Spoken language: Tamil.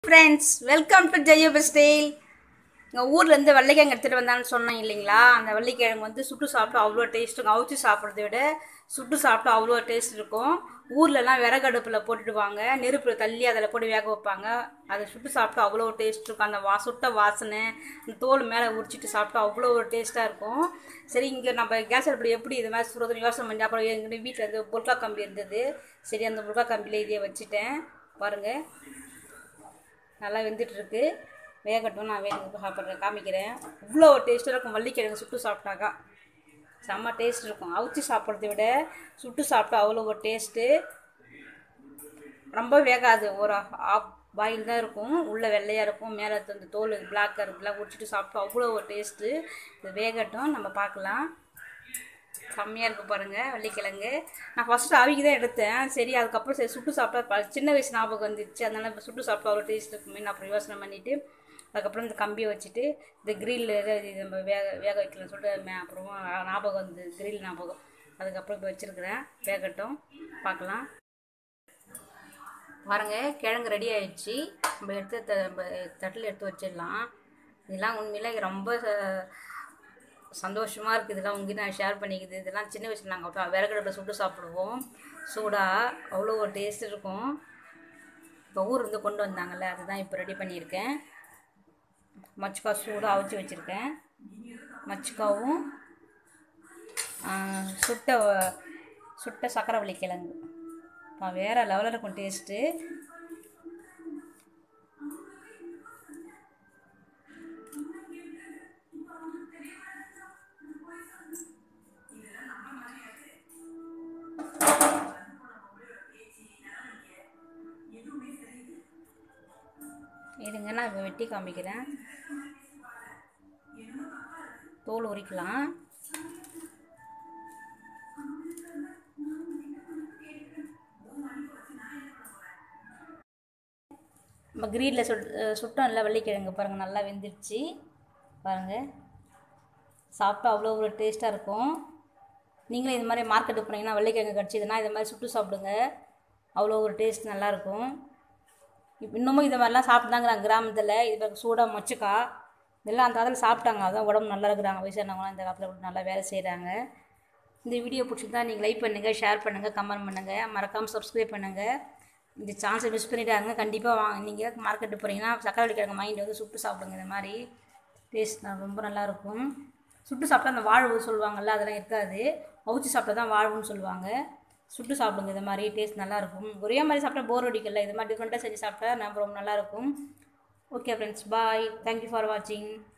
ஃப்ரெண்ட்ஸ் வெல்கம் டு ஜெயப ஸ்டைல் எங்கள் ஊர்லேருந்து வெள்ளைக்கிழங்கு எடுத்துகிட்டு வந்தான்னு சொன்னேன் இல்லைங்களா அந்த வெள்ளைக்கிழங்கு வந்து சுட்டு சாப்பிட்டு அவ்வளோ டேஸ்ட் இருக்கும் அவிச்சு சாப்பிட்றத விட சுட்டு சாப்பிட்டு அவ்வளோ டேஸ்ட் இருக்கும் ஊர்லலாம் விறகடுப்பில் போட்டுடுவாங்க நெருப்பில் தள்ளி அதில் போட்டு வேக வைப்பாங்க அதை சுட்டு சாப்பிட்டு அவ்வளோ டேஸ்ட் இருக்கும் அந்த வா சுட்ட வாசனை அந்த தோல் மேலே உரிச்சிட்டு சாப்பிட்டு அவ்வளோ ஒரு டேஸ்ட்டாக இருக்கும் சரி இங்கே நம்ம கேஸ் அடுப்பில் எப்படி இது மாதிரி சுடுறதுன்னு யோசனை பண்ணி அப்புறம் எங்கள் வீட்டில் இருந்து புல்கா கம்பி இருந்தது சரி அந்த புல்கா கம்பியில் இதையே வச்சுட்டேன் பாருங்கள் நல்லா வெந்துட்டுருக்கு வேகட்டும் நான் வேக சாப்பிட்றேன் காமிக்கிறேன் இவ்வளோ டேஸ்ட்டாக இருக்கும் வள்ளிக்கிழங்கு சுட்டு சாப்பிட்டாக்கா செம்ம டேஸ்ட் இருக்கும் அவிச்சு சாப்பிட்றத விட சுட்டு சாப்பிட்டா அவ்வளோ ஒரு டேஸ்ட்டு ரொம்ப வேகாது ஒரு ஆஃப் பாயில் தான் இருக்கும் உள்ளே வெள்ளையாக இருக்கும் மேலே அந்த தோல் பிளாக்காக இருக்குலாம் உடிச்சிட்டு சாப்பிட்டா அவ்வளோ ஒரு டேஸ்ட்டு இது வேகட்டும் நம்ம பார்க்கலாம் செம்மையாக இருக்குது பாருங்கள் வெள்ளிக்கிழங்கு நான் ஃபஸ்ட்டு அவிக்கு தான் எடுத்தேன் சரி அதுக்கப்புறம் சரி சுட்டு சாப்பிட்டா ப- சின்ன வயசு ஞாபகம் வந்துச்சு அதனால இப்ப சுட்டு சாப்பிட்டா அவ்வளோ டேஸ்ட் இருக்குமே நான் அப்புறம் யோசனை பண்ணிவிட்டு அதுக்கப்புறம் இந்த கம்பியை வச்சுட்டு இந்த கிரில் நம்ம வேக வேக வைக்கலன்னு சொல்லிட்டு மே- அப்புறமா ஞாபகம் வந்து கிரில் ஞாபகம் அதுக்கப்புறம் இப்போ வச்சுருக்கிறேன் வேகட்டும் பார்க்கலாம் பாருங்க கிழங்கு ரெடி ஆயிடுச்சு நம்ம எடுத்து த- நம்ம தட்டில் எடுத்து வச்சிடலாம் இதெல்லாம் உண்மையில ரொம்ப ச- சந்தோஷமாக இருக்குது இதெல்லாம் உங்ககிட்ட நான் ஷேர் பண்ணிக்குது இதெல்லாம் சின்ன வயசில் நாங்கள் விறகடுப்பில் சுட்டு சாப்பிடுவோம் சூடாக அவ்வளோ ஒரு டேஸ்ட் இருக்கும் இப்போ ஊர் இருந்து கொண்டு வந்தாங்கல்ல அதுதான் இப்போ ரெடி பண்ணியிருக்கேன் மச்சுக்காய் சூடாக அவிச்சு வச்சுருக்கேன் மச்சுக்காவும் ஆ, சுட்ட வ- சுட்ட சக்கரவள்ளி கிழங்கு அப்பா, வேற லெவலில் இருக்கும் டேஸ்ட்டு இருங்க நான் இப்போ வெட்டி காமிக்கிறேன் தோல் உரிக்கலாம் நம்ம கிரீனில் சுட் சுட்டோம் இல்லை வெள்ளிக்கிழங்கு பாருங்கள் நல்லா வெந்துருச்சு பாருங்கள் சாப்பிட்டா அவ்வளோ ஒரு டேஸ்ட்டாக இருக்கும் நீங்களும் இது மாதிரி மார்க்கெட்டுக்கு போனீங்கன்னா வெள்ளிக்கிழங்கு கிடச்சிதுன்னா இது மாதிரி சுட்டு சாப்பிடுங்க அவ்வளோ ஒரு டேஸ்ட் நல்லாயிருக்கும் இப்போ இன்னமும் இது மாதிரிலாம் சாப்பிட்டாங்கிறாங்க கிராமத்தில் இது மாதிரி சூடாக மொச்சக்கா இதெல்லாம் அந்த காலத்தில் சாப்பிட்டாங்க அதான் உடம்பு நல்லா இருக்கிறாங்க வயசானவங்களாம் இந்த காலத்தில் கூட நல்லா வேலை செய்கிறாங்க இந்த வீடியோ பிடிச்சிருந்தா நீங்கள் லைக் பண்ணுங்கள் ஷேர் பண்ணுங்கள் கமெண்ட் பண்ணுங்கள் மறக்காமல் சப்ஸ்கிரைப் பண்ணுங்கள் இந்த சான்ஸை மிஸ் பண்ணிட்டாங்க கண்டிப்பாக வாங்க நீங்கள் மார்க்கெட்டு போகிறீங்கன்னா சக்கரை கிழங்கு வாங்கிட்டு வந்து சுட்டு சாப்பிடுங்க இந்த மாதிரி டேஸ்ட் ரொம்ப நல்லாயிருக்கும் சுட்டு சாப்பிட்டா அந்த வாழ்வு சொல்லுவாங்கள்ல அதெல்லாம் இருக்காது அவிச்சு சாப்பிட்டா தான் வாழ்வுன்னு சொல்லுவாங்க சுட்டு சாப்பிடுங்க இது மாதிரி டேஸ்ட் நல்லாயிருக்கும் ஒரே மாதிரி சாப்பிட்டா போர் அடிக்கல இது மாதிரி டிஃப்ரெண்ட்டாக செஞ்சு சாப்பிட்டா நம்ம ரொம்ப நல்லாயிருக்கும் okay friends bye thank you for வாட்சிங்